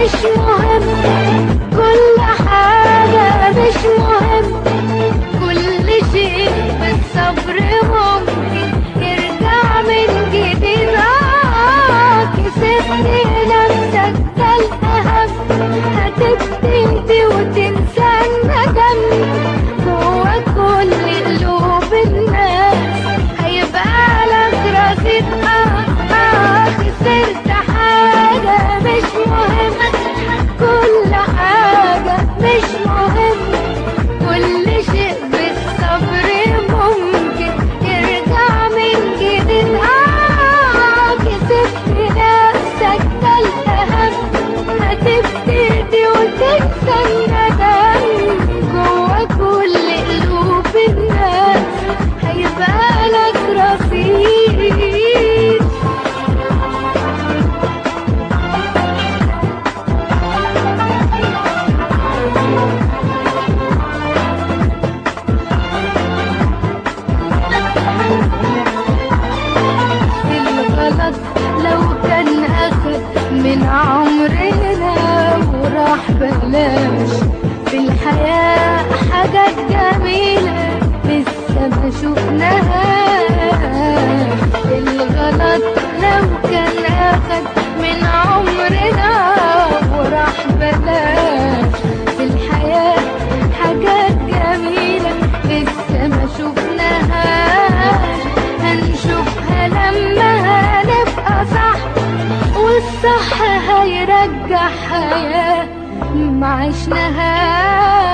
مش مهم كل حاجة مش مهم كل شيء بالصبر ممكن يرجع من جديد آه كسبت نفسك ده الأهم هتبتدي وتنسى الندم جوا كل قلوب الناس هيبقى لك رصيد آه آه خسرت حاجة مش مهم كل حاجة مش مهم كل شيء بالصبر ممكن يرجع من جديد آه كسبت نفسك ده الأهم هتبتدي وتنسى الندم جوا كل قلوب الناس هيبقى لك رصيد الغلط لو كان أخد من عمرنا وراح بلاش في الحياة حاجات جميلة لسه ما شفناهاش الغلط لو كان أخد من عمرنا وراح بلاش في الحياة حاجات جميلة لسه ما شفناهاش هنشوفها لما هنبقى صح والصح هيرجع حياة ما عشناهاش